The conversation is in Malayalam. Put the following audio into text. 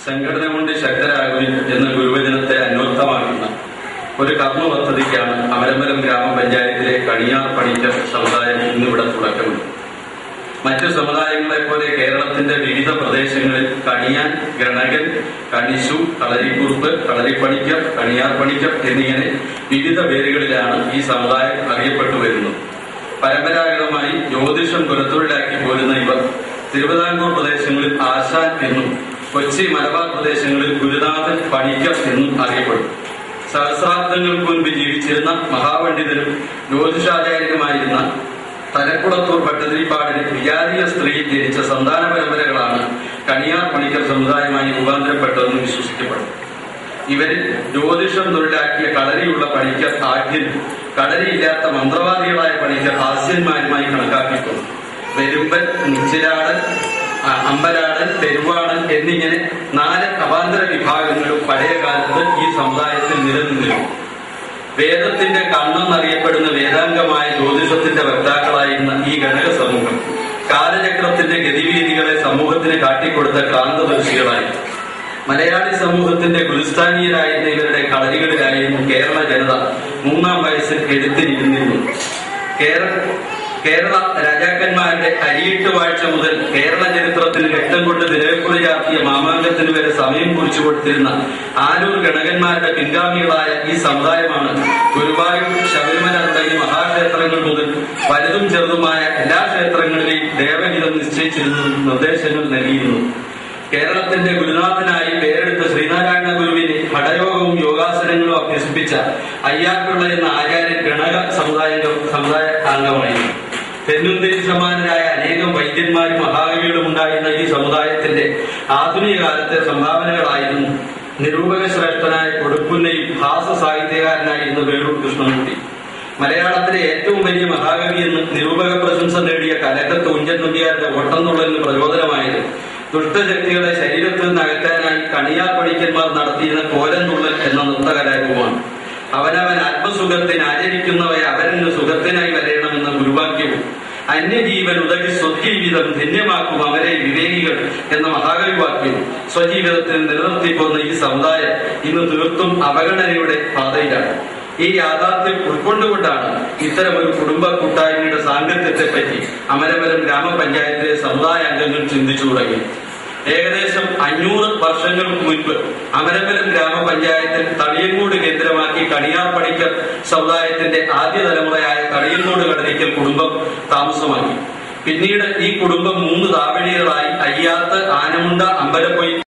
സംഘടന കൊണ്ട് ശക്തരാകുവിൻ എന്ന ഗുരുവചനത്തെ അന്വർത്ഥമാക്കുന്ന ഒരു കർമ്മ പദ്ധതിക്കാണ് അമരമ്പലം ഗ്രാമപഞ്ചായത്തിലെ കണിയാർ പണിക്കർ സമുദായം ഇന്നിവിടെ തുടക്കമിട്ടു മറ്റു സമുദായങ്ങളെ പോലെ കേരളത്തിന്റെ വിവിധ പ്രദേശങ്ങളിൽ കണിയാൻ ഗണകൻ കണിശു കളരിക്കുറുപ്പ് കളരിപ്പണിക്കർ കണിയാർ പണിക്കർ എന്നിങ്ങനെ വിവിധ പേരുകളിലാണ് ഈ സമുദായം അറിയപ്പെട്ടു വരുന്നത് പരമ്പരാഗതമായി ജ്യോതിഷം പുറത്തൊഴിലാക്കി പോരുന്ന ഇവർ തിരുവിതാംകൂർ പ്രദേശങ്ങളിൽ ആശാൻ എന്നും കൊച്ചി മലബാർ പ്രദേശങ്ങളിൽ ഗുരുനാഥൻ പണിക്കർ എന്നും അറിയപ്പെടും സഹസ്രാബ്ദങ്ങൾക്ക് മുൻപ് ജീവിച്ചിരുന്ന മഹാപണ്ഡിതനും ജ്യോതിഷാചാര്യനുമായിരുന്ന തലക്കുളത്തൂർ ഭട്ടതിരിപ്പാടിന് വിജാതീയ സ്ത്രീയിൽ ജനിച്ച സന്താന പരമ്പരകളാണ് കണിയാർ പണിക്കർ സമുദായമായി രൂപാന്തരപ്പെട്ടതെന്ന് വിശ്വസിക്കപ്പെടുന്നു ഇവരിൽ ജ്യോതിഷം തൊഴിലാക്കിയ കളരിയുള്ള പണിക്കർ ആഢ്യനും കളരിയില്ലാത്ത മന്ത്രവാദികളായ പണിക്കർ ഹാസ്യന്മാരുമായി കണക്കാക്കിയിട്ടുണ്ട് വെരുമ്പൻ നിച്ചിലാടൻ അ- അമ്പലാടൻ പെരുവാടൻ എന്നിങ്ങനെ നാല് അവാന്തര വിഭാഗങ്ങളും പഴയ കാലത്ത് ഈ സമുദായത്തിൽ നിലനിന്നിരുന്നു വേദത്തിന്റെ കണ്ണെന്നറിയപ്പെടുന്ന വേദാംഗമായ ജ്യോതിഷത്തിന്റെ വക്താക്കളായിരുന്ന ഈ ഘടക സമൂഹം കാലചക്രത്തിന്റെ ഗതിവീതികളെ സമൂഹത്തിന് കാട്ടിക്കൊടുത്ത ക്രാന്തദർശികളായി മലയാളി സമൂഹത്തിന്റെ ഗുരുസ്ഥാനീയരായിരുന്ന ഇവരുടെ കളരികളിലായിരുന്നു കേരള ജനത മൂന്നാം വയസ്സിൽ എഴുത്തിനിരുന്നിരുന്നു കേരള കേരള രാജാക്കന്മാരുടെ അരിയിട്ട് വാഴ്ച മുതൽ കേരള ചരിത്രത്തിൽ രക്തം കൊണ്ട് നിലവിൽക്കുറി ചാർത്തിയ മാമാങ്കത്തിന് വരെ സമയം കുറിച്ചു കൊടുത്തിരുന്ന ആലൂർ ഗണകന്മാരുടെ പിൻഗാമികളായ ഈ സമുദായമാണ് ഗുരുവായൂർ ശബരിമല തുടങ്ങിയ മഹാക്ഷേത്രങ്ങൾ മുതൽ വലുതും ചെറുതുമായ എല്ലാ ക്ഷേത്രങ്ങളിലെയും ദേവഹിതം നിശ്ചയിച്ചിരുന്ന നിർദ്ദേശങ്ങൾ നൽകിയിരുന്നു കേരളത്തിന്റെ ഗുരുനാഥനായി പേരെടുത്ത ശ്രീനാരായണ ഗുരുവിനെ ഹഠയോഗവും യോഗാസനങ്ങളും അഭ്യസിപ്പിച്ച അയ്യാപ്പിള്ള എന്ന ആചാര്യൻ ഗണക സമുദായ സമുദായ അംഗമായിരുന്നു തെന്നുന്തിരി സമാനരായ അനേകം വൈദ്യന്മാരും മഹാകവികളും ഉണ്ടായിരുന്ന ഈ സമുദായത്തിന്റെ ആധുനിക കാലത്തെ സംഭാവനകളായിരുന്നു നിരൂപക ശ്രേഷ്ഠനായ കൊടുപ്പുന്നയും ഹാസ സാഹിത്യകാരനായിരുന്ന വേളൂർ കൃഷ്ണൻകുട്ടി മലയാളത്തിലെ ഏറ്റവും വലിയ മഹാകവി എന്ന് നിരൂപക പ്രശംസ നേടിയ കലക്കത്ത് ഉഞ്ചൻ നമ്പ്യാരുടെ ഓട്ടംതുള്ളലിന് പ്രചോദനമായത് ദുഷ്ടശക്തികളെ ശരീരത്തിൽ നിന്ന് അകറ്റാനായി കണിയാർ പണിക്കന്മാർ നടത്തിയിരുന്ന കോലന്തുള്ളൽ എന്ന നൃത്തകലാരൂപമാണ് അവനവൻ ആത്മസുഖത്തിന് ആചരിക്കുന്നവയെ അവരന് സുഖത്തിനായി വരയണമെന്ന ഗുരുവാക്യവും അന്യജീവൻ ഉദകി സ്വജീവിതം ധന്യമാക്കും അവരെ വിവേകികൾ എന്ന മഹാകവി വാക്യവും സ്വജീവിതത്തിൽ നിലനിർത്തിപ്പോന്ന ഈ സമുദായം ഇന്ന് തീർത്തും അവഗണനയുടെ പാതയിലാണ് ഈ യാഥാർത്ഥ്യം ഉൾക്കൊണ്ടുകൊണ്ടാണ് ഇത്തരം ഒരു കുടുംബ കൂട്ടായ്മയുടെ സാങ്കത്യത്തെ പറ്റി അമരവരം ഗ്രാമപഞ്ചായത്തിലെ സമുദായ അംഗങ്ങൾ ചിന്തിച്ചു തുടങ്ങി ഏകദേശം അഞ്ഞൂറ് വർഷങ്ങൾക്ക് മുൻപ് അമരമ്പലം ഗ്രാമപഞ്ചായത്തിൽ തളിയങ്കോട് കേന്ദ്രമാക്കി കണിയാർ പണിക്കർ സമുദായത്തിന്റെ ആദ്യ തലമുറയായ തളിയങ്കോട് കടലിക്കൽ കുടുംബം താമസമാക്കി പിന്നീട് ഈ കുടുംബം മൂന്ന് താവഴികളായി അയ്യാത്ത് ആനമുണ്ട അമ്പലപ്പൊയിൽ